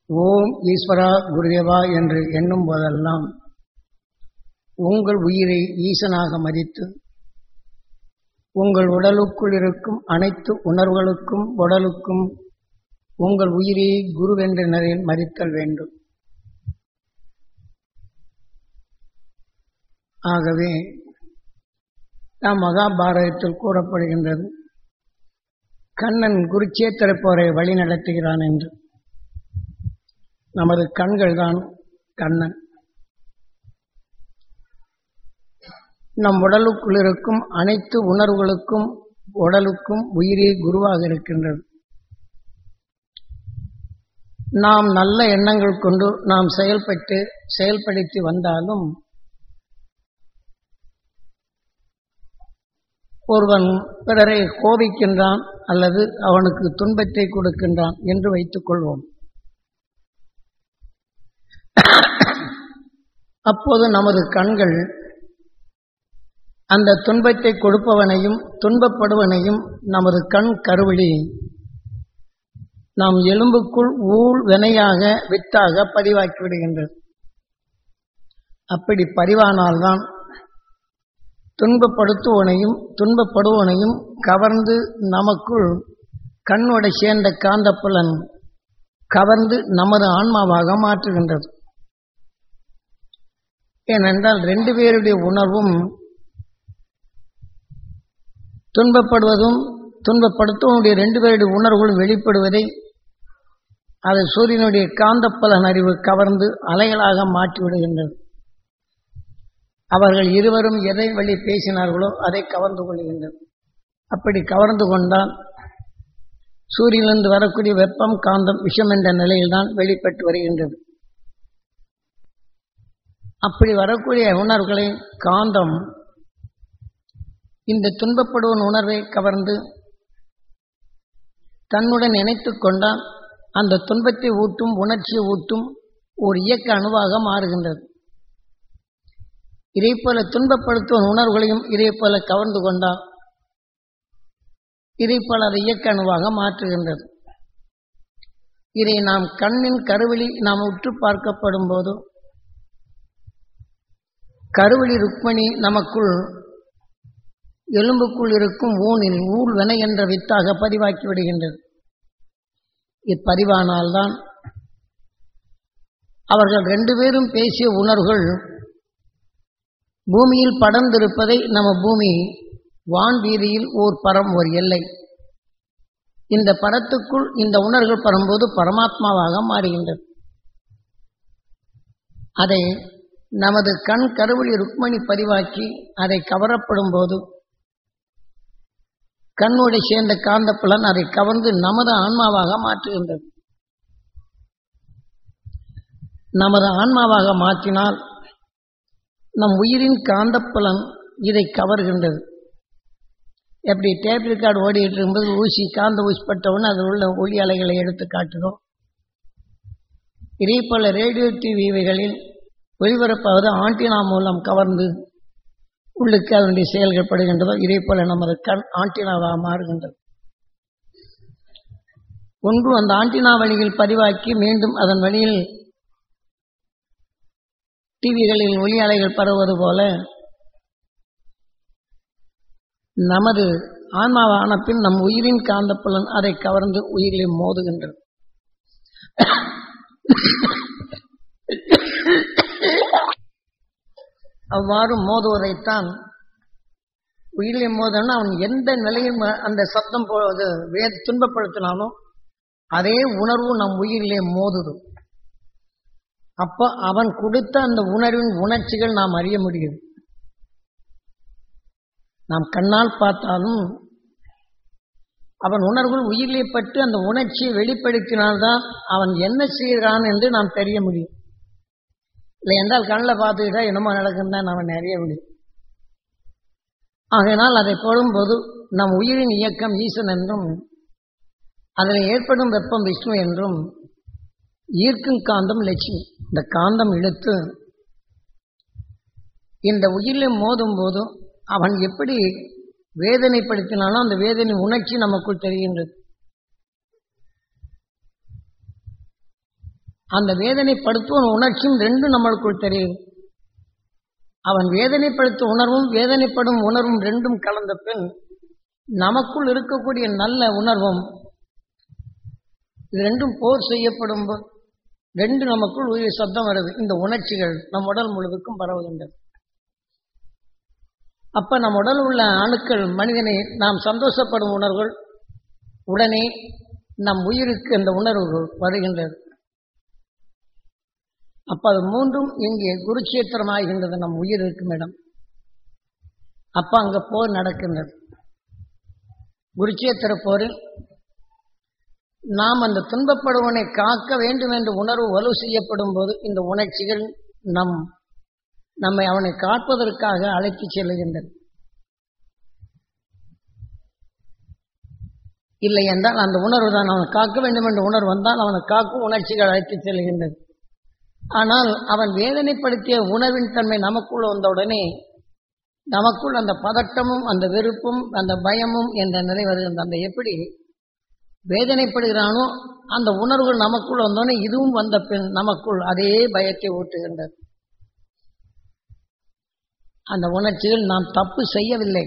ஓம் ஈஸ்வரா குருதேவா என்று எண்ணும் போதெல்லாம் உங்கள் உயிரை ஈசனாக மதித்து உங்கள் உடலுக்குள் இருக்கும் அனைத்து உணர்வுகளுக்கும் உடலுக்கும் உங்கள் உயிரை குருவென்ற நிலையில் மதித்தல் வேண்டும் ஆகவே நாம் மகாபாரதத்தில் கூறப்படுகின்றது கண்ணன் குருச்சேத்திர போரை வழி நடத்துகிறான் என்று நமது கண்கள் தான் கண்ணன் நம் உடலுக்குள் இருக்கும் அனைத்து உணர்வுகளுக்கும் உடலுக்கும் உயிரே குருவாக இருக்கின்றது நாம் நல்ல எண்ணங்கள் கொண்டு நாம் செயல்பட்டு செயல்படுத்தி வந்தாலும் ஒருவன் பிறரை கோபிக்கின்றான் அல்லது அவனுக்கு துன்பத்தை கொடுக்கின்றான் என்று வைத்துக் கொள்வோம் அப்போது நமது கண்கள் அந்த துன்பத்தை கொடுப்பவனையும் துன்பப்படுவனையும் நமது கண் கருவிழி நாம் எலும்புக்குள் ஊழ் வினையாக வித்தாக பதிவாக்கி விடுகின்றது அப்படி பதிவானால்தான் துன்பப்படுத்துவனையும் துன்பப்படுவனையும் கவர்ந்து நமக்குள் கண்ணோட சேர்ந்த காந்தப்புலன் கவர்ந்து நமது ஆன்மாவாக மாற்றுகின்றது ஏனென்றால் ரெண்டு பேருடைய உணர்வும் துன்பப்படுவதும் துன்பப்படுத்துவனுடைய ரெண்டு பேருடைய உணர்வுகளும் வெளிப்படுவதை அது சூரியனுடைய காந்தப்பலன் அறிவு கவர்ந்து அலைகளாக மாற்றிவிடுகின்றது அவர்கள் இருவரும் எதை வழி பேசினார்களோ அதை கவர்ந்து கொள்கின்றது அப்படி கவர்ந்து கொண்டால் சூரியனிலிருந்து வரக்கூடிய வெப்பம் காந்தம் விஷம் என்ற நிலையில்தான் வெளிப்பட்டு வருகின்றது அப்படி வரக்கூடிய உணர்வுகளை காந்தம் இந்த துன்பப்படுவன் உணர்வை கவர்ந்து தன்னுடன் இணைத்து கொண்டால் அந்த துன்பத்தை ஊட்டும் உணர்ச்சியை ஊட்டும் ஒரு இயக்க அணுவாக மாறுகின்றது இதே போல துன்பப்படுத்தும் உணர்வுகளையும் இதே போல கவர்ந்து கொண்டால் இதை போல அதை இயக்க அணுவாக மாற்றுகின்றது இதை நாம் கண்ணின் கருவிழி நாம் உற்று பார்க்கப்படும் போது கருவிழி ருக்மணி நமக்குள் எலும்புக்குள் இருக்கும் ஊனில் ஊர் வினை என்ற வித்தாக பதிவாக்கி விடுகின்றது இப்பதிவானால்தான் அவர்கள் ரெண்டு பேரும் பேசிய உணர்வுகள் பூமியில் படர்ந்திருப்பதை நம்ம பூமி வான்வீதியில் ஓர் பரம் ஒரு எல்லை இந்த படத்துக்குள் இந்த உணர்வுகள் பரும்போது பரமாத்மாவாக மாறுகின்றது அதை நமது கண் கருவழி ருக்மணி பதிவாக்கி அதை கவரப்படும் போது கண்ணோடு சேர்ந்த காந்த புலன் அதை கவர்ந்து நமது ஆன்மாவாக மாற்றுகின்றது நமது ஆன்மாவாக மாற்றினால் நம் உயிரின் காந்தப்புலன் இதை கவர்கின்றது எப்படி டேப் ரெக்கார்டு ஓடிட்டு இருக்கும்போது ஊசி காந்த ஊசி பட்டவுடனே அதில் உள்ள ஒளி அலைகளை எடுத்து காட்டுதோ இதே போல ரேடியோ டிவி இவைகளில் ஒளிபரப்பாவது ஆண்டினா மூலம் கவர்ந்து உள்ளுக்கு அதனுடைய செயல்கள் படுகின்றதோ இதே போல நமது கண் ஆண்டினாவாக மாறுகின்றது ஒன்று அந்த ஆண்டினா வழியில் பதிவாக்கி மீண்டும் அதன் வழியில் டிவிகளில் ஒளி அலைகள் பரவுவது போல நமது ஆன்மாவான பின் நம் உயிரின் காந்தப்புலன் அதை கவர்ந்து உயிரிலே மோதுகின்றது அவ்வாறு மோதுவதைத்தான் உயிரிலே மோதனா அவன் எந்த நிலையில் அந்த சத்தம் போது வேத துன்பப்படுத்தினானோ அதே உணர்வு நம் உயிரிலே மோதுது அப்போ அவன் கொடுத்த அந்த உணர்வின் உணர்ச்சிகள் நாம் அறிய முடியும் நாம் கண்ணால் பார்த்தாலும் அவன் உணர்வுகள் உயிரிலே பட்டு அந்த உணர்ச்சியை வெளிப்படுத்தினால்தான் அவன் என்ன செய்கிறான் என்று நாம் தெரிய முடியும் இல்லை என்றால் கண்ணில் பார்த்துக்கிட்டா என்னமோ நடக்குன்னு தான் நாம் அறிய முடியும் ஆகையினால் அதை போடும்போது நம் உயிரின் இயக்கம் ஈசன் என்றும் அதில் ஏற்படும் வெப்பம் விஷ்ணு என்றும் ஈர்க்கும் காந்தம் லட்சுமி இந்த காந்தம் இழுத்து இந்த உயிரில் மோதும் போது அவன் எப்படி வேதனைப்படுத்தினானோ அந்த வேதனை உணர்ச்சி நமக்குள் தெரிகின்றது அந்த வேதனைப்படுத்தும் உணர்ச்சியும் ரெண்டும் நம்மளுக்குள் தெரியுது அவன் வேதனைப்படுத்தும் உணர்வும் வேதனைப்படும் உணர்வும் ரெண்டும் கலந்த பின் நமக்குள் இருக்கக்கூடிய நல்ல உணர்வும் இது ரெண்டும் போர் செய்யப்படும் போது ரெண்டு நமக்குள் உயிர் சத்தம் வருது இந்த உணர்ச்சிகள் நம் உடல் முழுவதுக்கும் பரவுகின்றது அப்ப நம் உடல் உள்ள அணுக்கள் மனிதனை நாம் சந்தோஷப்படும் உணர்வுகள் உடனே நம் உயிருக்கு அந்த உணர்வுகள் வருகின்றது அப்ப அது மூன்றும் இங்கே குருட்சேத்திரமாகின்றது நம் உயிர் இருக்கும் இடம் அப்ப அங்க போர் நடக்கின்றது குருட்சேத்திர போரில் நாம் அந்த துன்பப்படுவனை காக்க வேண்டும் என்ற உணர்வு வலு செய்யப்படும் போது இந்த உணர்ச்சிகள் நம் நம்மை அவனை காப்பதற்காக அழைத்து செல்லுகின்றது இல்லை என்றால் அந்த உணர்வு தான் அவனை காக்க வேண்டும் என்ற உணர்வு வந்தால் அவனை காக்கும் உணர்ச்சிகள் அழைத்து செல்கின்றது ஆனால் அவன் வேதனைப்படுத்திய உணர்வின் தன்மை நமக்குள் வந்தவுடனே நமக்குள் அந்த பதட்டமும் அந்த வெறுப்பும் அந்த பயமும் என்ற நிலை வருகின்ற அந்த எப்படி வேதனைப்படுகிறானோ அந்த உணர்வுகள் நமக்குள் வந்தோடனே இதுவும் வந்த பின் நமக்குள் அதே பயத்தை ஊட்டுகின்றது அந்த உணர்ச்சிகள் நாம் தப்பு செய்யவில்லை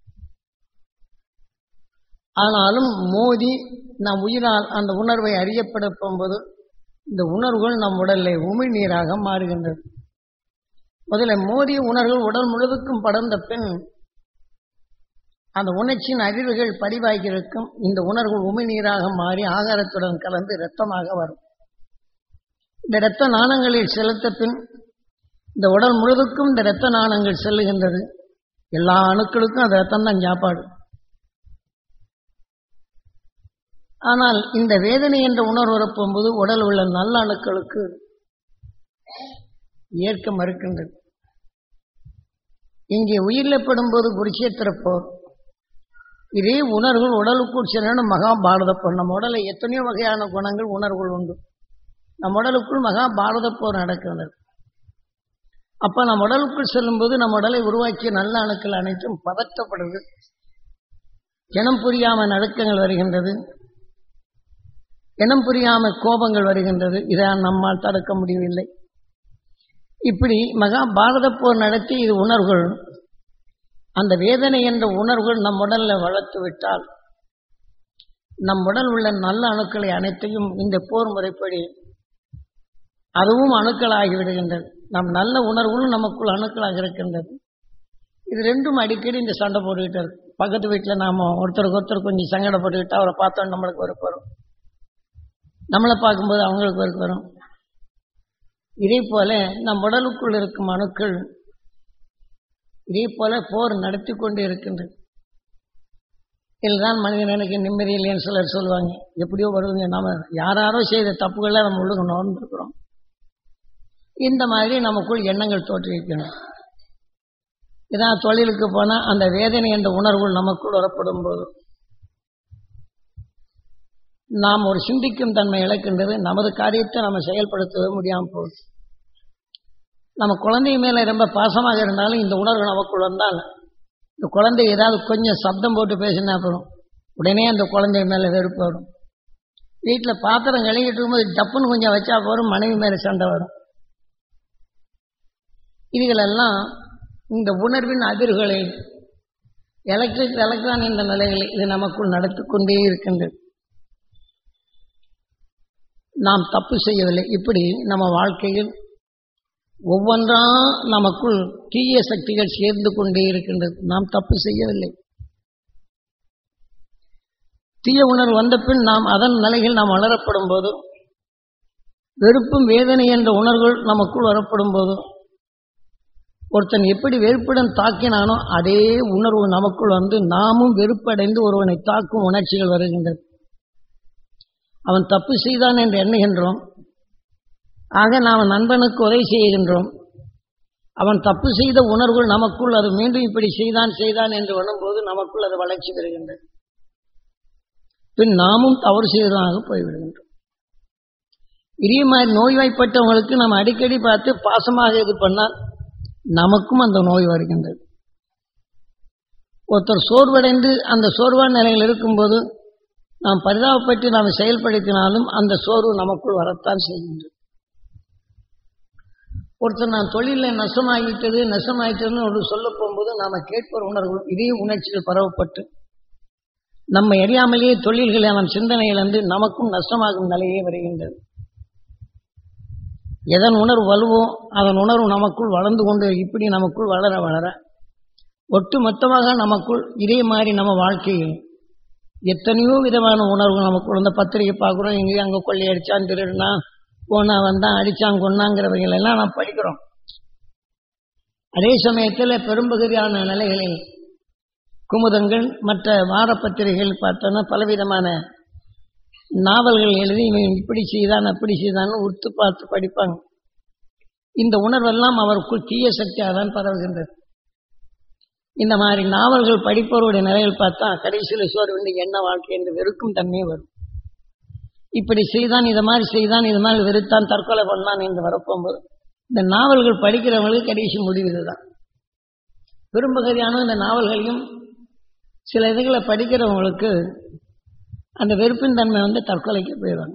ஆனாலும் மோதி நம் உயிரால் அந்த உணர்வை அறியப்படுத்தும் போது இந்த உணர்வுகள் நம் உடலில் உமிழ்நீராக மாறுகின்றது முதல்ல மோதிய உணர்வுகள் உடல் முழுவதுக்கும் படர்ந்த பின் அந்த உணர்ச்சியின் அதிர்வுகள் பதிவாகியிருக்கும் இந்த உணர்வு உமிழ்நீராக மாறி ஆகாரத்துடன் கலந்து இரத்தமாக வரும் இந்த இரத்த நாணங்களில் செலுத்த பின் இந்த உடல் முழுவதுக்கும் இந்த இரத்த நாணங்கள் செல்லுகின்றது எல்லா அணுக்களுக்கும் அந்த ரத்தம் தான் சாப்பாடு ஆனால் இந்த வேதனை என்ற உணர்வு வரப்போகும்போது உடல் உள்ள நல்ல அணுக்களுக்கு ஏற்க மறுக்கின்றது இங்கே உயிரிழப்படும் போது குருஷேத்திரப்போ இதே உணர்வுகள் உடலுக்குள் செல்லும் மகாபாரத போர் நம்ம உடலை எத்தனையோ வகையான குணங்கள் உணர்வுகள் உண்டு நம் உடலுக்குள் மகாபாரத போர் நடக்கிறது அப்ப நம் உடலுக்குள் செல்லும்போது நம் உடலை உருவாக்கிய நல்ல அணுக்கள் அனைத்தும் பதற்றப்படுது இனம் புரியாம நடுக்கங்கள் வருகின்றது இனம் புரியாம கோபங்கள் வருகின்றது இதை நம்மால் தடுக்க முடியவில்லை இப்படி மகாபாரத போர் நடத்தி இது உணர்வுகள் அந்த வேதனை என்ற உணர்வுகள் நம் உடல்ல வளர்த்து விட்டால் நம் உடல் உள்ள நல்ல அணுக்களை அனைத்தையும் இந்த போர் முறைப்படி அதுவும் அணுக்களாகி விடுகின்றது நம் நல்ல உணர்வுகளும் நமக்குள் அணுக்களாக இருக்கின்றது இது ரெண்டும் அடிக்கடி இந்த சண்டை போட்டுக்கிட்டு இருக்கு பக்கத்து வீட்டில் நாம ஒருத்தருக்கு ஒருத்தர் கொஞ்சம் சங்கடப்பட்டுக்கிட்டா அவரை பார்த்தோம் நம்மளுக்கு வெறுப்பு வரும் நம்மளை பார்க்கும்போது அவங்களுக்கு வெறுப்பு வரும் இதே போல நம் உடலுக்குள் இருக்கும் அணுக்கள் இதே போல போர் நடத்தி கொண்டு இருக்கின்றது இதுதான் மனிதன் எனக்கு நிம்மதி இல்லைன்னு சிலர் சொல்லுவாங்க எப்படியோ வருவீங்க நாம யாராரோ செய்த தப்புகளை நம்ம உள்ளுக்கு நோர்ந்துருக்கிறோம் இந்த மாதிரி நமக்குள் எண்ணங்கள் தோற்றுவிக்கணும் இதான் தொழிலுக்கு போனால் அந்த வேதனை என்ற உணர்வுகள் நமக்குள் வரப்படும் போது நாம் ஒரு சிந்திக்கும் தன்மை இழக்கின்றது நமது காரியத்தை நம்ம செயல்படுத்தவே முடியாமல் போகுது நம்ம குழந்தை மேல ரொம்ப பாசமாக இருந்தாலும் இந்த உணர்வு நமக்குள் வந்தால் இந்த குழந்தை ஏதாவது கொஞ்சம் சப்தம் போட்டு பேசினா போதும் உடனே அந்த குழந்தை மேல வெறுப்பு வரும் வீட்டில் பாத்திரம் கழுவிட்டு இருக்கும்போது டப்புன்னு கொஞ்சம் வச்சா போதும் மனைவி மேல சண்டை வரும் இதுகளெல்லாம் இந்த உணர்வின் அதிர்வுகளை எலக்ட்ரிக் எலக்ட்ரான் என்ற நிலைகளை இது நமக்குள் நடத்தி கொண்டே இருக்கின்றது நாம் தப்பு செய்யவில்லை இப்படி நம்ம வாழ்க்கையில் ஒவ்வொன்றா நமக்குள் தீய சக்திகள் சேர்ந்து கொண்டே இருக்கின்றது நாம் தப்பு செய்யவில்லை தீய உணர்வு வந்த பின் நாம் அதன் நிலையில் நாம் வளரப்படும் போது வெறுப்பும் வேதனை என்ற உணர்வுகள் நமக்குள் வரப்படும் போது ஒருத்தன் எப்படி வெறுப்புடன் தாக்கினானோ அதே உணர்வு நமக்குள் வந்து நாமும் வெறுப்படைந்து ஒருவனை தாக்கும் உணர்ச்சிகள் வருகின்றது அவன் தப்பு செய்தான் என்று எண்ணுகின்றோம் ஆக நாம் நண்பனுக்கு உதவி செய்கின்றோம் அவன் தப்பு செய்த உணர்வுகள் நமக்குள் அது மீண்டும் இப்படி செய்தான் செய்தான் என்று வரும்போது நமக்குள் அது வளர்ச்சி பெறுகின்றது பின் நாமும் தவறு செய்ததாக போய்விடுகின்றோம் இதே மாதிரி நோய்வாய்ப்பட்டவங்களுக்கு நம்ம அடிக்கடி பார்த்து பாசமாக இது பண்ணால் நமக்கும் அந்த நோய் வருகின்றது ஒருத்தர் சோர்வடைந்து அந்த சோர்வான நிலையில் இருக்கும்போது நாம் பரிதாபப்பட்டு நாம் செயல்படுத்தினாலும் அந்த சோர்வு நமக்குள் வரத்தான் செய்கின்றது ஒருத்தர் நான் தொழிலில் நஷ்டமாகிட்டது நஷ்டமாகிட்டதுன்னு ஒரு சொல்ல போகும்போது நாம கேட்பவர் உணர்வு இதே உணர்ச்சிகள் பரவப்பட்டு நம்ம அறியாமலேயே தொழில்களை அவன் சிந்தனையிலிருந்து நமக்கும் நஷ்டமாகும் நிலையே வருகின்றது எதன் உணர்வு வலுவோ அதன் உணர்வு நமக்குள் வளர்ந்து கொண்டு இப்படி நமக்குள் வளர வளர ஒட்டு மொத்தமாக நமக்குள் இதே மாதிரி நம்ம வாழ்க்கையில் எத்தனையோ விதமான உணர்வு நமக்குள் இந்த பத்திரிகை பார்க்குறோம் எங்கேயும் அங்கே கொள்ளை அடிச்சான் திருடுனா போனா வந்தான் அடிச்சான் கொண்டாங்கிறவர்கள் எல்லாம் நாம் படிக்கிறோம் அதே சமயத்தில் பெரும்பகுதியான நிலைகளில் குமுதங்கள் மற்ற வார பத்திரிகைகள் பார்த்தோன்னா பலவிதமான நாவல்கள் எழுதி இவன் இப்படி செய்தான் அப்படி செய்தான்னு உத்து பார்த்து படிப்பாங்க இந்த உணர்வெல்லாம் அவருக்குள் தீய சக்தியாக தான் பரவுகின்றது இந்த மாதிரி நாவல்கள் படிப்பவருடைய நிலையில் பார்த்தா கடைசியில் சோறு வந்து என்ன வாழ்க்கை என்று வெறுக்கும் தன்மையே வரும் இப்படி செய்தான் இதை மாதிரி செய்தான் இது மாதிரி வெறுத்தான் தற்கொலை பண்ணான் என்று வரப்போகும்போது இந்த நாவல்கள் படிக்கிறவங்களுக்கு கடைசி முடிவு இதுதான் பெரும்பகுதியான இந்த நாவல்களையும் சில இதுகளை படிக்கிறவங்களுக்கு அந்த வெறுப்பின் தன்மை வந்து தற்கொலைக்கு போயிடுவாங்க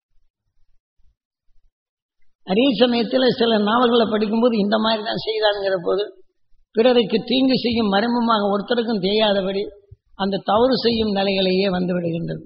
அதே சமயத்தில் சில நாவல்களை படிக்கும்போது இந்த மாதிரி தான் செய்தாங்கிற போது பிறருக்கு தீங்கு செய்யும் மறைமுகமாக ஒருத்தருக்கும் தெரியாதபடி அந்த தவறு செய்யும் நிலைகளையே வந்து விடுகின்றது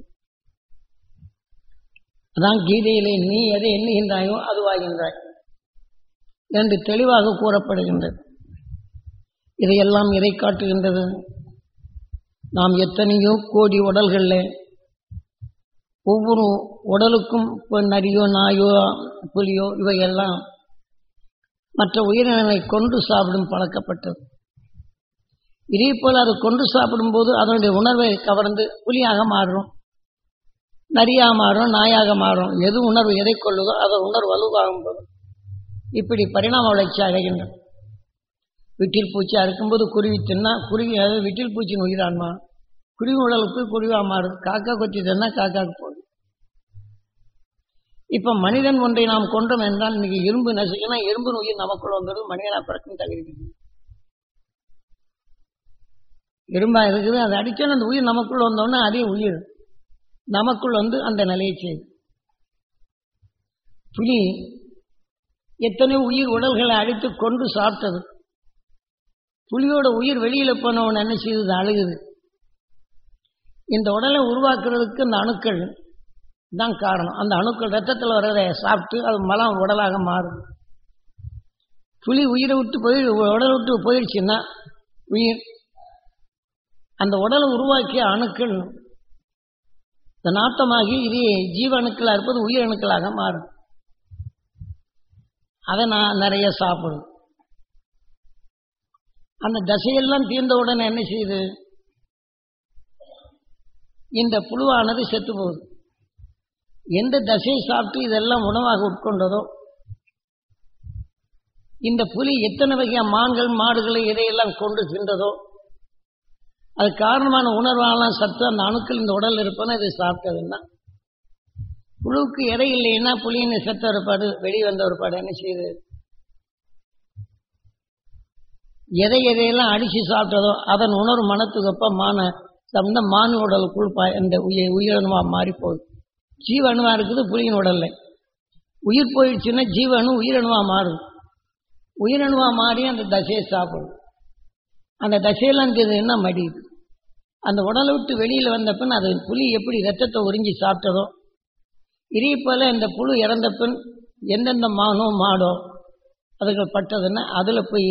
அதான் கீதையிலே நீ எதை எண்ணுகின்றாயோ அதுவாகின்றாய் என்று தெளிவாக கூறப்படுகின்றது இதையெல்லாம் எதை காட்டுகின்றது நாம் எத்தனையோ கோடி உடல்களில் ஒவ்வொரு உடலுக்கும் இப்போ நரியோ நாயோ புலியோ இவையெல்லாம் மற்ற உயிரினங்களை கொண்டு சாப்பிடும் பழக்கப்பட்டது இதே போல் அதை கொண்டு சாப்பிடும்போது அதனுடைய உணர்வை கவர்ந்து புலியாக மாறும் நரியாக மாறும் நாயாக மாறும் எது உணர்வு எதை கொள்ளுதோ அதன் உணர்வு வலுவாகும் போது இப்படி பரிணாம வளர்ச்சி அடைகின்றன விட்டில் பூச்சியாக இருக்கும்போது குருவி தின்னா குருவி அதாவது விட்டில் பூச்சியின் உயிரான்மா குருவி உடலுக்கு குருவா மாறும் காக்கா கொத்தி தின்னா காக்காக்கு போகுது இப்ப மனிதன் ஒன்றை நாம் கொண்டோம் என்றால் இன்னைக்கு இரும்பு நசுக்கினா எறும்பின் உயிர் நமக்குள்ள வந்துடும் மனிதனா பிறக்கும் தகுதி எறும்பா இருக்குது அதை அடிச்சோன்னு அந்த உயிர் நமக்குள்ள வந்தோடனே அதே உயிர் நமக்குள் வந்து அந்த நிலையை செய்யுது புலி எத்தனை உயிர் உடல்களை அடித்து கொண்டு சாப்பிட்டது புலியோட உயிர் வெளியில போனவன் என்ன செய்யுது அழுகுது இந்த உடலை உருவாக்குறதுக்கு இந்த அணுக்கள் தான் காரணம் அந்த அணுக்கள் ரத்தத்தில் வர்றதை சாப்பிட்டு அது மலம் உடலாக மாறும் புலி உயிரை விட்டு போய் உடலை விட்டு போயிடுச்சுன்னா உயிர் அந்த உடலை உருவாக்கிய அணுக்கள் இந்த நாட்டமாகி இது ஜீவ அணுக்களாக இருப்பது உயிர் அணுக்களாக மாறும் அதை நான் நிறைய சாப்பிடும் அந்த தசையெல்லாம் தீர்ந்த உடனே என்ன செய்யுது இந்த புழுவானது செத்து போகுது எந்த தசையை சாப்பிட்டு இதெல்லாம் உணவாக உட்கொண்டதோ இந்த புலி எத்தனை வகையான மான்கள் மாடுகளை இதையெல்லாம் கொண்டு தின்றதோ அது காரணமான உணர்வாலாம் சத்து அந்த அணுக்கள் இந்த உடல் இருப்பன இதை சாப்பிட்டதுன்னா புழுவுக்கு எடை இல்லைன்னா புலியின் செத்த ஒரு பாடு வெளி வந்த ஒரு பாடு என்ன செய்யுது எதை எதையெல்லாம் அடிச்சு சாப்பிட்டதோ அதன் உணர்வு மனத்துக்கு ஒப்ப மான சம்ந்த மான் உடலுக்குள் பா இந்த உயிர் உயிரணுவா மாறி போகுது ஜீவணுவா இருக்குது புலியின் உடல்ல உயிர் போயிடுச்சுன்னா ஜீவனு உயிரணுவா மாறும் உயிரணுவா மாறி அந்த தசையை சாப்பிடும் அந்த தசையெல்லாம் என்ன மடியுது அந்த உடலை விட்டு வெளியில் வந்த பின் அது புலி எப்படி ரத்தத்தை உறிஞ்சி சாப்பிட்டதோ இதே போல இந்த புழு இறந்த பின் எந்தெந்த மானோ மாடோ அதுகள் பட்டதுன்னா அதில் போய்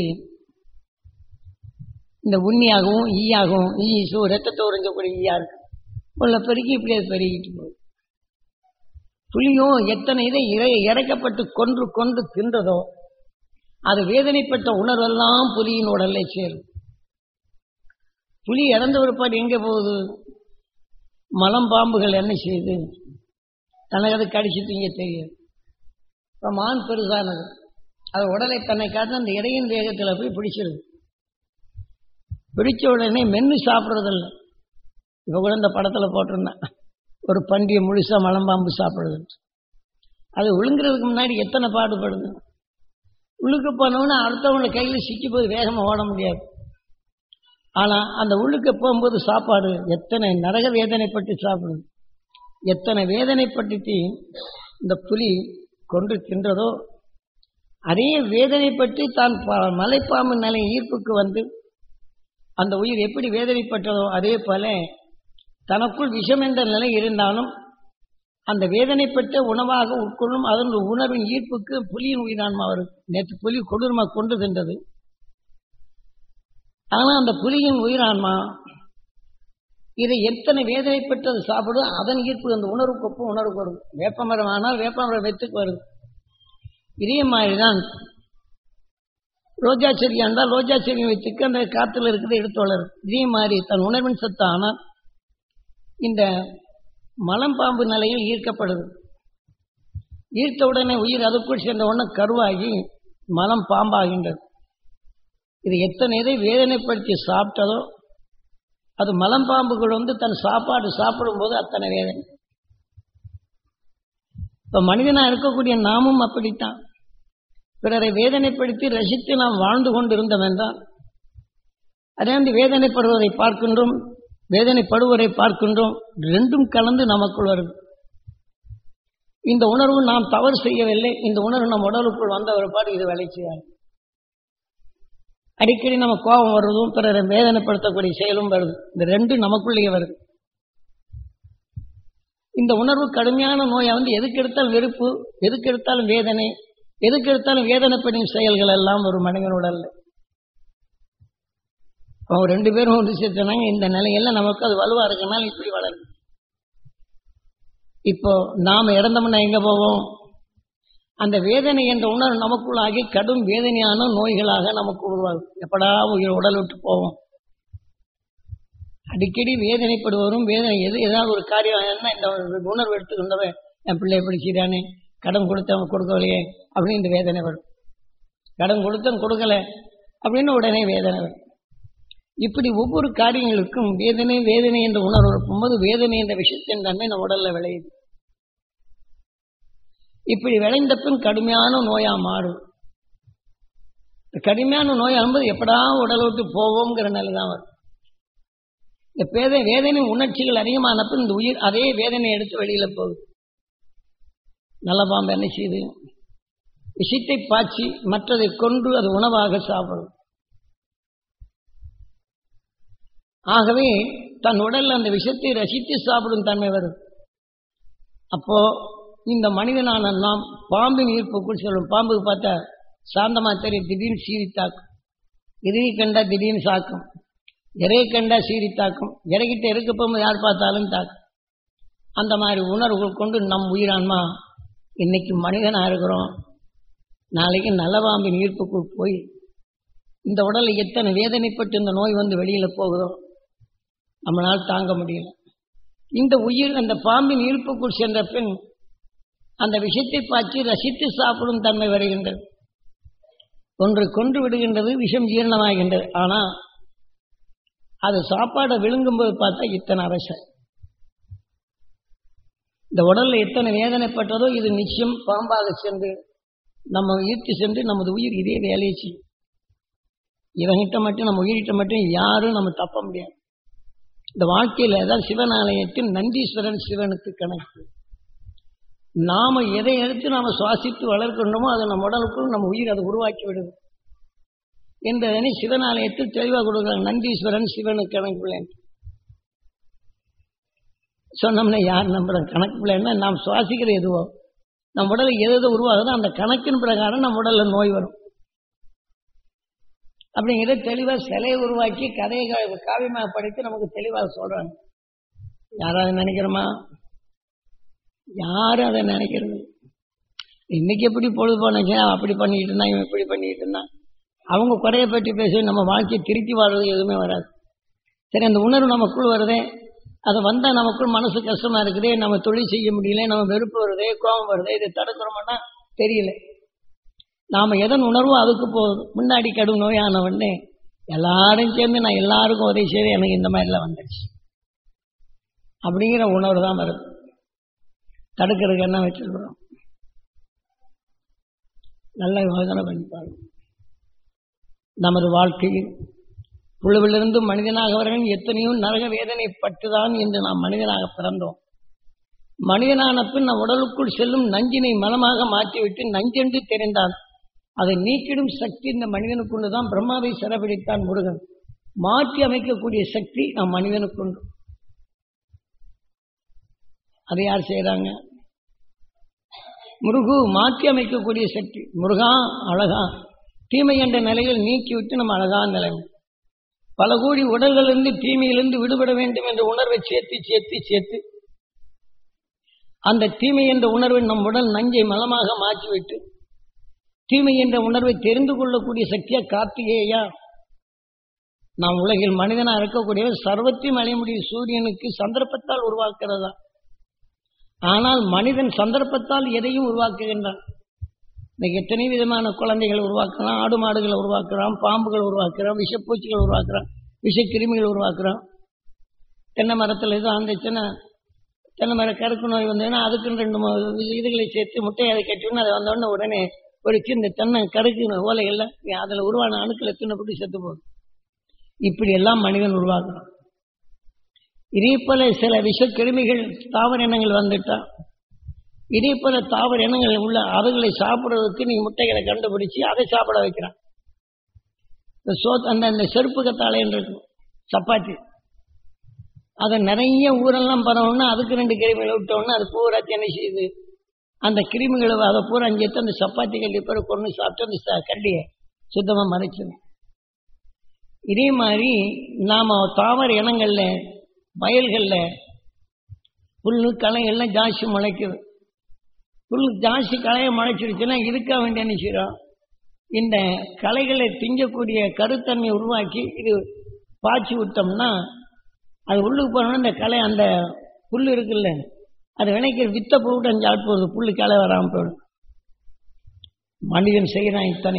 இந்த உண்ணியாகவும் ஈயாகவும் ஈ சூ ரத்தத்தை உறிஞ்சக்கூடிய ஈயா இருக்கு உள்ள பெருகி இப்படி அது பெருகிட்டு போகுது புலியும் எத்தனை இதை இறை இறக்கப்பட்டு கொன்று கொன்று தின்றதோ அது வேதனைப்பட்ட உணர்வெல்லாம் புலியின் உடல்ல சேரும் புலி இறந்த ஒருபாடு எங்கே போகுது மலம் பாம்புகள் என்ன செய்யுது தனக்கு அது கடிச்சிட்டு இங்கே தெரியாது இப்போ மான் பெருசானது அது உடலை தன்னை காட்டு அந்த இடையின் வேகத்தில் போய் பிடிச்சிருது பிடிச்ச உடனே மென்று சாப்பிட்றதில்ல இப்போ கூட இந்த படத்தில் போட்டிருந்தேன் ஒரு பண்டிகை முழுசாக மலம்பாம்பு சாப்பிடுது அது விழுங்குறதுக்கு முன்னாடி எத்தனை பாடுபடுது உள்ளுக்கு போனவொன்னே அடுத்தவங்க கையில் சிக்கி போய் வேகமாக ஓட முடியாது ஆனால் அந்த உள்ளுக்கு போகும்போது சாப்பாடு எத்தனை நரக வேதனைப்பட்டு சாப்பிடுது எத்தனை வேதனைப்பட்டு இந்த புலி கொண்டு தின்றதோ அதே வேதனை பற்றி தான் ப- மலைப்பாம்பு நிலை ஈர்ப்புக்கு வந்து அந்த உயிர் எப்படி வேதனைப்பட்டதோ அதே போல தனக்குள் விஷம் என்ற நிலை இருந்தாலும் அந்த வேதனைப்பட்ட உணவாக உட்கொள்ளும் அதன் உணர்வின் ஈர்ப்புக்கு புலியின் உயிரான்மா வரும் நேற்று புலி கொடூரமா கொண்டு சென்றது ஆனா அந்த புலியின் உயிரான்மா இதை எத்தனை வேதனைப்பட்டது சாப்பிடும் அதன் ஈர்ப்பு அந்த உணர்வுக்கு ஒப்பு உணர்வுக்கு வரும் வேப்பமரம் ஆனால் வேப்பமரம் வெத்துக்கு வருது இதே மாதிரிதான் ரோஜா செடி இருந்தால் ரோஜா செடி வச்சுக்கு அந்த காத்துல இருக்கிறத எடுத்து வளரும் இதே மாதிரி தன் உணர்வின் சத்து ஆனால் இந்த மலம் பாம்பு நிலையில் ஈர்க்கப்படுது ஈர்த்த உடனே உயிர் அதுக்குள் சேர்ந்த உடனே கருவாகி மலம் பாம்பாகின்றது இது எத்தனை இதை வேதனைப்படுத்தி சாப்பிட்டதோ அது மலம் பாம்புகள் வந்து தன் சாப்பாடு சாப்பிடும்போது அத்தனை வேதனை இப்ப மனிதனா இருக்கக்கூடிய நாமும் அப்படித்தான் பிறரை வேதனைப்படுத்தி ரசித்து நாம் வாழ்ந்து கொண்டிருந்தோம் என்றால் அதே வந்து வேதனைப்படுவதை பார்க்கின்றோம் வேதனைப்படுவதை பார்க்கின்றோம் ரெண்டும் கலந்து நமக்குள் வருது இந்த உணர்வு நாம் தவறு செய்யவில்லை இந்த உணர்வு நம் உடலுக்குள் வந்த ஒரு பாடு இது வேலை செய்யாது அடிக்கடி நம்ம கோபம் வருவதும் பிறரை வேதனைப்படுத்தக்கூடிய செயலும் வருது இந்த ரெண்டும் நமக்குள்ளேயே வருது இந்த உணர்வு கடுமையான நோயை வந்து எதுக்கு எடுத்தாலும் வெறுப்பு எதுக்கு எடுத்தாலும் வேதனை எதுக்கு எடுத்தாலும் வேதனைப்படும் செயல்கள் எல்லாம் ஒரு மனிதன் உடல்ல அவங்க ரெண்டு பேரும் ஒன்று சேர்த்துனாங்க இந்த நிலையில நமக்கு அது வலுவா இருக்கனால இப்படி வளருது இப்போ நாம இறந்தோம்னா எங்க போவோம் அந்த வேதனை என்ற உணர்வு நமக்குள்ளாகி கடும் வேதனையான நோய்களாக நமக்கு உருவாகும் எப்படா உயிர் உடல் விட்டு போவோம் அடிக்கடி வேதனைப்படுவரும் வேதனை எது ஏதாவது ஒரு காரியம் என்ன இந்த உணர்வு எடுத்துக்கொண்டவன் என் பிள்ளை எப்படி செய்தானே கடன் கொடுத்தவன் கொடுக்கலையே அப்படின்னு இந்த வேதனை வரும் கடன் கொடுத்தவன் கொடுக்கல அப்படின்னு உடனே வேதனை வரும் இப்படி ஒவ்வொரு காரியங்களுக்கும் வேதனை வேதனை என்ற உணர்வு இருக்கும்போது வேதனை என்ற விஷயத்தின் தன்மை நம்ம உடல்ல விளையுது இப்படி விளைந்த பின் கடுமையான நோயா மாறும் இந்த கடுமையான நோய் வரும்போது எப்படா உடலை விட்டு போவோங்கிற நிலை தான் வரும் இந்த பேதை வேதனை உணர்ச்சிகள் அதிகமான பின் இந்த உயிர் அதே வேதனை எடுத்து வெளியில போகுது நல்ல பாம்பு என்ன செய்யுது விஷத்தை பாய்ச்சி மற்றதை கொண்டு அது உணவாக சாப்பிடும் ஆகவே தன் உடல்ல அந்த விஷத்தை ரசித்து சாப்பிடும் தன்மை வரும் அப்போ இந்த மனிதனான நாம் பாம்பின் ஈர்ப்புக்குள் சொல்லும் பாம்புக்கு பார்த்தா சாந்தமா தெரியும் திடீர்னு சீறி தாக்கும் எதிரி கண்டா திடீர்னு சாக்கும் இறை கண்டா சீறி தாக்கும் இறைகிட்ட இருக்க போகும்போது யார் பார்த்தாலும் தாக்கும் அந்த மாதிரி உணர்வுகள் கொண்டு நம் உயிரான்மா இன்னைக்கு மனிதனா இருக்கிறோம் நாளைக்கு நல்ல பாம்பின் ஈர்ப்புக்குள் போய் இந்த உடலை எத்தனை வேதனைப்பட்டு இந்த நோய் வந்து வெளியில போகுதோ நம்மளால் தாங்க முடியல இந்த உயிர் அந்த பாம்பின் ஈர்ப்புக்குள் சென்ற பின் அந்த விஷத்தை பாய்ச்சி ரசித்து சாப்பிடும் தன்மை வருகின்றது ஒன்று கொன்று விடுகின்றது விஷம் ஜீரணமாகின்றது ஆனா அது சாப்பாடை விழுங்கும்போது பார்த்தா இத்தனை அரச இந்த உடல்ல எத்தனை வேதனைப்பட்டதோ இது நிச்சயம் பாம்பாக சென்று நம்ம ஈர்த்து சென்று நமது உயிர் இதே வேலையை செய்யும் இவங்கிட்ட மட்டும் நம்ம உயிரிட்ட மட்டும் யாரும் நம்ம தப்ப முடியாது இந்த வாழ்க்கையில ஏதாவது சிவன் ஆலயத்தில் நந்தீஸ்வரன் சிவனுக்கு கணக்கு நாம எதை எடுத்து நாம சுவாசித்து வளர்க்கின்றோமோ அதை நம்ம உடலுக்குள் நம்ம உயிர் அதை உருவாக்கி விடுது என்றதனை சிவனாலயத்தில் தெளிவாக கொடுக்குறாங்க நந்தீஸ்வரன் சிவனுக்கு கணக்கு பிள்ளை சொன்னோம்னா யார் நம்புறாங்க கணக்கு பிள்ளைன்னா நாம் சுவாசிக்கிற எதுவோ நம்ம உடலை எது எது உருவாகுதோ அந்த கணக்கின் பிரகாரம் நம்ம உடல்ல நோய் வரும் அப்படிங்கிறத தெளிவாக சிலையை உருவாக்கி கதையை கா- காவியமாக படித்து நமக்கு தெளிவாக சொல்றாங்க யாராவது நினைக்கிறோமா யாரும் அதை நினைக்கிறது இன்னைக்கு எப்படி பொழுது போனச்சு அப்படி பண்ணிட்டு இருந்தான் இவன் இப்படி பண்ணிட்டு இருந்தான் அவங்க குறைய பற்றி பேசி நம்ம வாழ்க்கையை திருத்தி வாழ்றது எதுவுமே வராது சரி அந்த உணர்வு நமக்குள் வருதே அது வந்தா நமக்குள் மனசு கஷ்டமா இருக்குதே நம்ம தொழில் செய்ய முடியல நம்ம வெறுப்பு வருதே கோபம் வருதே இதை தடுக்கிறோம்னா தெரியல நாம எதன் உணர்வோ அதுக்கு போகுது முன்னாடி கடும் நோயான உடனே எல்லாரும் சேர்ந்து நான் எல்லாருக்கும் உதவி செய்து எனக்கு இந்த மாதிரிலாம் வந்துடுச்சு அப்படிங்கிற உணர்வு தான் வருது தடுக்கிறதுக்கு என்ன வச்சிருக்கிறோம் நல்ல யோசனை பண்ணி பாருங்க நமது வாழ்க்கையில் புழுவிலிருந்து மனிதனாக வரவன் எத்தனையோ நரக வேதனை பட்டுதான் என்று நாம் மனிதனாக பிறந்தோம் மனிதனான பின் நம் உடலுக்குள் செல்லும் நஞ்சினை மலமாக மாற்றிவிட்டு நஞ்சென்று தெரிந்தான் அதை நீக்கிடும் சக்தி இந்த மனிதனுக்குண்டு தான் பிரம்மாவை சிறப்பிடித்தான் முருகன் மாற்றி அமைக்கக்கூடிய சக்தி நம் மனிதனுக்குண்டு அதை யார் செய்யறாங்க முருகு மாற்றி அமைக்கக்கூடிய சக்தி முருகா அழகா தீமை என்ற நிலையில் நீக்கிவிட்டு நம்ம அழகான நிலைமை பல கோடி உடல்களிலிருந்து தீமையிலிருந்து விடுபட வேண்டும் என்ற உணர்வை சேர்த்து சேர்த்து சேர்த்து அந்த தீமை என்ற உணர்வை நம் உடல் நஞ்சை மலமாக மாற்றிவிட்டு தீமை என்ற உணர்வை தெரிந்து கொள்ளக்கூடிய சக்தியா கார்த்திகேயா நாம் உலகில் மனிதனா இருக்கக்கூடிய சர்வத்தையும் அடைய முடியும் சூரியனுக்கு சந்தர்ப்பத்தால் உருவாக்குறதா ஆனால் மனிதன் சந்தர்ப்பத்தால் எதையும் உருவாக்குகின்றான் இன்னைக்கு எத்தனை விதமான குழந்தைகள் உருவாக்குறான் ஆடு மாடுகளை உருவாக்குறான் பாம்புகள் உருவாக்குறான் விஷப்பூச்சிகள் உருவாக்குறான் விஷக்கிருமிகள் உருவாக்குறான் தென்னை மரத்தில் ஏதோ அந்த சின்ன தென்னை மர கருக்கு நோய் வந்ததுன்னா அதுக்குன்னு ரெண்டு மூணு இதுகளை சேர்த்து முட்டையை அதை கட்டிவிட்டு அதை வந்தோடனே உடனே ஒரு சின்ன தென்னை கருக்கு ஓலைகள்ல அதில் உருவான அணுக்களை தின்னப்பட்டு செத்து போகுது இப்படி எல்லாம் மனிதன் உருவாக்குறான் இதே போல சில விஷக்கிருமிகள் தாவர இனங்கள் வந்துட்டா இதே போல தாவர இனங்கள் உள்ள அதுகளை சாப்பிடுறதுக்கு நீ முட்டைகளை கண்டுபிடிச்சு அதை சாப்பிட வைக்கிறான் இந்த சோ அந்த அந்த செருப்பு கத்தாழைன்னு இருக்கும் சப்பாத்தி அதை நிறைய ஊரெல்லாம் பரவணும்னா அதுக்கு ரெண்டு கிருமிகளை விட்டோம்னா அது பூரா என்ன செய்யுது அந்த கிருமிகளை அதை பூரா அங்கே எடுத்து அந்த சப்பாத்தி கல்லி பேர் கொண்டு சாப்பிட்டு அந்த ச- கல்லியை சுத்தமாக மறைச்சிடும் இதே மாதிரி நாம தாவர இனங்கள்ல வயல்கள்ல புல்லு களை எல்லாம் ஜாஸ்தி முளைக்குது புல் ஜாஸ்தி களையை முளைச்சிருச்சுன்னா இதுக்காக வேண்டிய என்ன செய்றோம் இந்த களைகளை திங்கக்கூடிய கருத்தன்மை உருவாக்கி இது பாய்ச்சி விட்டோம்னா அது உள்ளுக்கு போனோம்னா இந்த களை அந்த புல் இருக்குல்ல அது வினைக்கிற வித்த போட்டு அஞ்சு ஆட் போகுது புல்லு களை வராமல் போயிடும் மனிதன் செய்கிறான் இத்தனை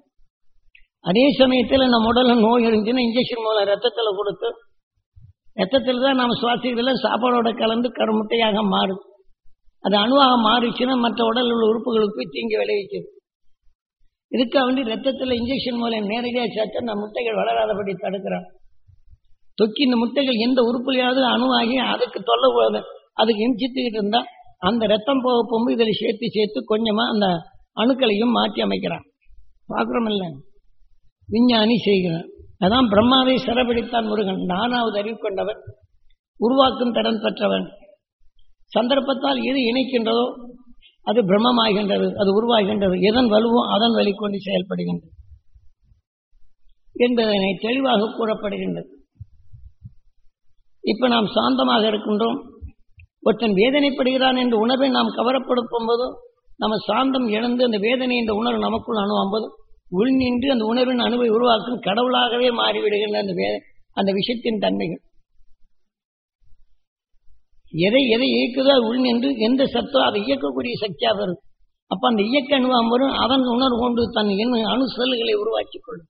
அதே சமயத்தில் நம்ம உடல்ல நோய் இருந்துச்சுன்னா இன்ஜெக்ஷன் மூலம் ரத்தத்தில் கொடுத்து ரத்தத்தில் தான் நம்ம சுவாசிக்கிறதுல சாப்பாடோட கலந்து கருமுட்டையாக மாறும் அது அணுவாக மாறிச்சுன்னா மற்ற உடல் உள்ள உறுப்புகளுக்கு போய் தீங்கு விளைவிக்குது இதுக்காக வேண்டி ரத்தத்தில் இன்ஜெக்ஷன் மூலம் நேரடியாக சேர்த்து அந்த முட்டைகள் வளராதபடி தடுக்கிறான் தொக்கி இந்த முட்டைகள் எந்த உறுப்புலையாவது அணுவாகி அதுக்கு தொல்லை போகுது அதுக்கு இன்சித்துக்கிட்டு இருந்தா அந்த ரத்தம் போக போகும்போது இதில் சேர்த்து சேர்த்து கொஞ்சமா அந்த அணுக்களையும் மாற்றி அமைக்கிறான் பார்க்குறோம் இல்லை விஞ்ஞானி செய்கிறான் அதான் பிரம்மாவை சிறப்பிடித்தான் முருகன் நானாவது அறிவு கொண்டவன் உருவாக்கும் திறன் பெற்றவன் சந்தர்ப்பத்தால் எது இணைக்கின்றதோ அது பிரம்மமாகின்றது அது உருவாகின்றது எதன் வலுவோ அதன் வழிகொண்டு செயல்படுகின்றது என்பதனை தெளிவாக கூறப்படுகின்றது இப்ப நாம் சாந்தமாக இருக்கின்றோம் ஒருத்தன் வேதனைப்படுகிறான் என்ற உணர்வை நாம் கவரப்படுத்தும் போது நம்ம சாந்தம் இழந்து அந்த வேதனை என்ற உணர்வு நமக்குள் அணுவும் போது உள் நின்று அந்த உணர்வின் அணுவை உருவாக்கும் கடவுளாகவே மாறிவிடுகின்ற அந்த வே அந்த விஷயத்தின் தன்மைகள் எதை எதை இயக்குதோ அது உள் நின்று எந்த சத்தோ அதை இயக்கக்கூடிய சக்தியாக வரும் அப்ப அந்த இயக்க அணுவாம் வரும் அவன் உணர்வு கொண்டு தன் எண்ண அணு செல்களை உருவாக்கிக் கொள்ளும்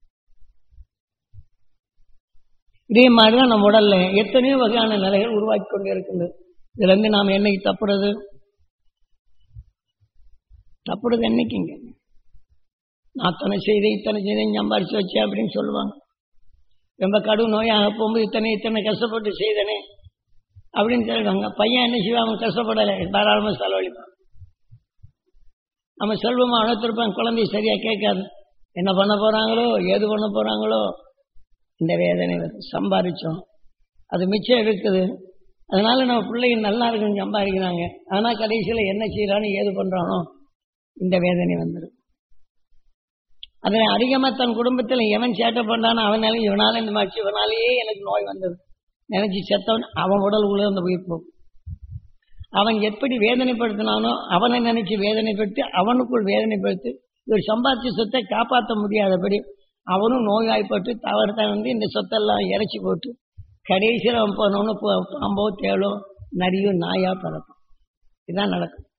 இதே மாதிரிதான் நம்ம உடல்ல எத்தனையோ வகையான நிலைகள் உருவாக்கி கொண்டு இருக்கின்றது இதுல இருந்து நாம் என்னைக்கு தப்புறது தப்புறது என்னைக்குங்க நான் அத்தனை செய்தேன் இத்தனை செய்தேன் சம்பாரிச்சு வச்சேன் அப்படின்னு சொல்லுவாங்க ரொம்ப கடும் நோயாக போகும்போது இத்தனை இத்தனை கஷ்டப்பட்டு செய்தனே அப்படின்னு சொல்லுவாங்க பையன் என்ன செய்வான் அவன் கஷ்டப்படலை தாராளமாக செலவழிப்பான் நம்ம செல்வமா அழைத்திருப்பான் குழந்தை சரியா கேட்காது என்ன பண்ண போறாங்களோ ஏது பண்ண போறாங்களோ இந்த வேதனை வருது சம்பாதிச்சோம் அது மிச்சம் இருக்குது அதனால நம்ம பிள்ளைங்க நல்லா இருக்குன்னு சம்பாதிக்கிறாங்க ஆனா கடைசியில் என்ன செய்யறானோ ஏது பண்றானோ இந்த வேதனை வந்துடும் அதில் அதிகமா தன் குடும்பத்தில் எவன் சேட்டை பண்ணானோ அவனால இவனால இந்த மாதிரி இவனாலேயே எனக்கு நோய் வந்தது நினைச்சு செத்தவன் அவன் உடல் உள்ள உயிர் போகும் அவன் எப்படி வேதனைப்படுத்தினானோ அவனை நினைச்சு வேதனைப்படுத்தி அவனுக்குள் வேதனைப்படுத்தி ஒரு சம்பாதிச்ச சொத்தை காப்பாற்ற முடியாதபடி அவனும் நோய்வாய்ப்பட்டு தவறுதான் வந்து இந்த சொத்தெல்லாம் இறைச்சி போட்டு கடைசியில் அவன் போனோன்னு பாம்போ தேளோ நரியோ நாயா பறப்பான் இதுதான் நடக்கும்